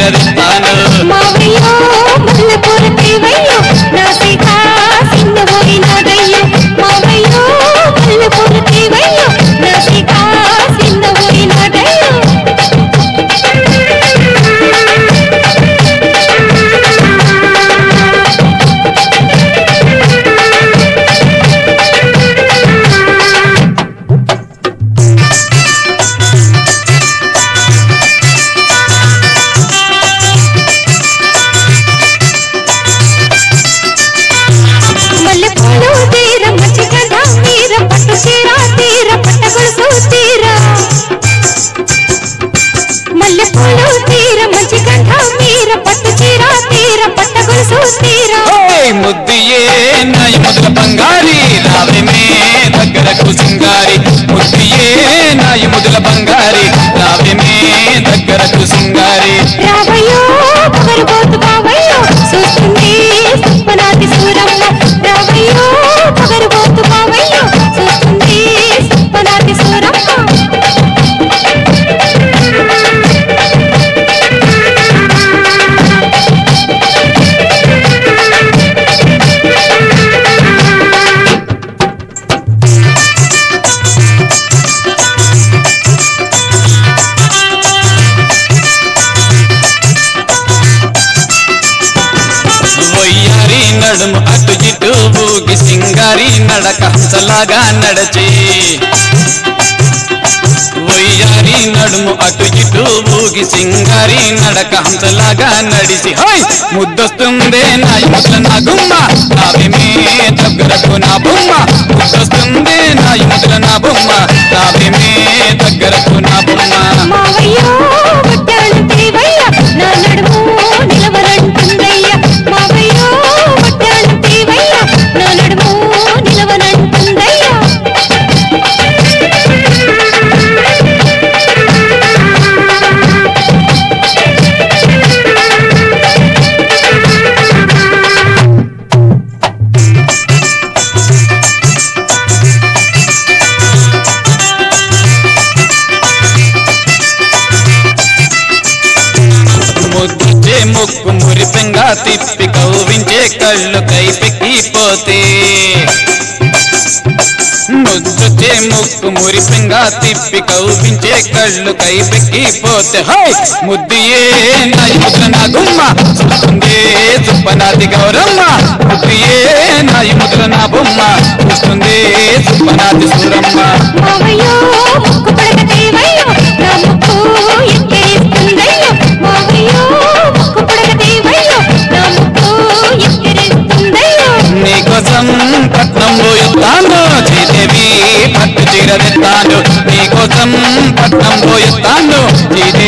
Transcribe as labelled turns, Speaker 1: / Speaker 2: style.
Speaker 1: చీరదిస్తాను
Speaker 2: మావయ్యో మల్లెపూల దేవయ్యో నా సీత సిన్నబోయినాదయ్యో మావయ్యో మల్లెపూల దేవయ్యో నా సీత సిన్నబోయినాదయ్యో మల్లెపూలు తీర మంచి గంధ తీర పట్టు చీర తీర పట్ట గొలుసు తీర మల్లెపూలు తీర మంచి గంధ తీర పట్టు చీర తీర పట్ట గొలుసు తీర
Speaker 1: ఓయ్ ముద్దియే నాయ మొదల బంగారి రావేమే దగ్గరకు సింగారి ముద్దియే నాయ మొదల బంగారి రావేమే దగ్గరకు సింగారి
Speaker 2: రావయ్యో పగరుబోతు బావయ్యో చూస్తుంది సుప్పనాటి సూరమ్మ రావయ్యో పగరుబోతు బావయ్యో చూస్తుంది సుప్పనాటి సూరమ్మ
Speaker 1: వయ్యారి నడుము అటు ఇటు ఊగి సింగారి నడక హంసలాగా నడచి వయ్యారి నడుము అటు ఇటు ఊగి సింగారి నడక హంసలాగా నడిచి హోయ్ ముద్దొస్తుందే నా ముద్ర నా గుమ్మ నావేమే దగ్గరకు నా బొమ్మ ముద్దొస్తుందే నా ముద్ర నా బొమ్మ నావేమే దగ్గరకు నా బొమ్మ
Speaker 2: మావయ్యో ముట్టాను దేవయ్య నా నడుము నిలవనంటుందయ్య మావయ్యో ముట్టాను దేవయ్య నా నడుము నిలవనంటుందయ్య
Speaker 1: ముద్దే ముక్కు మురిపెంగా తిప్పి కవ్వించే కళ్ళు కైపెక్కిపోతే ముద్దుచే ముక్కు మురిపెంగా తిప్పి కవ్వించే కళ్ళు కైపెక్కిపోతే హై ముద్దియే నా ముద్ర నా గుమ్మ చూస్తుందే సుప్పనాది గౌరమ్మ ముద్దియే నా ముద్ర నా బొమ్మ చూస్తుందే సుప్పనాది సూరమ్మ
Speaker 2: మావయ్యో ముక్కు పడక దేవయ్యో నా ముక్కు ఎక్కిరిస్తుందయ్యో మావయ్యో ముక్కు పడక దేవయ్యో నా ముక్కు ఎక్కిరిస్తుందయ్యో
Speaker 1: నీకోసం పట్నం పోయొస్తాను శ్రీదేవి పట్టు చీర తెస్తాను నీకోసం పట్నం పోయొస్తాను శ్రీదేవి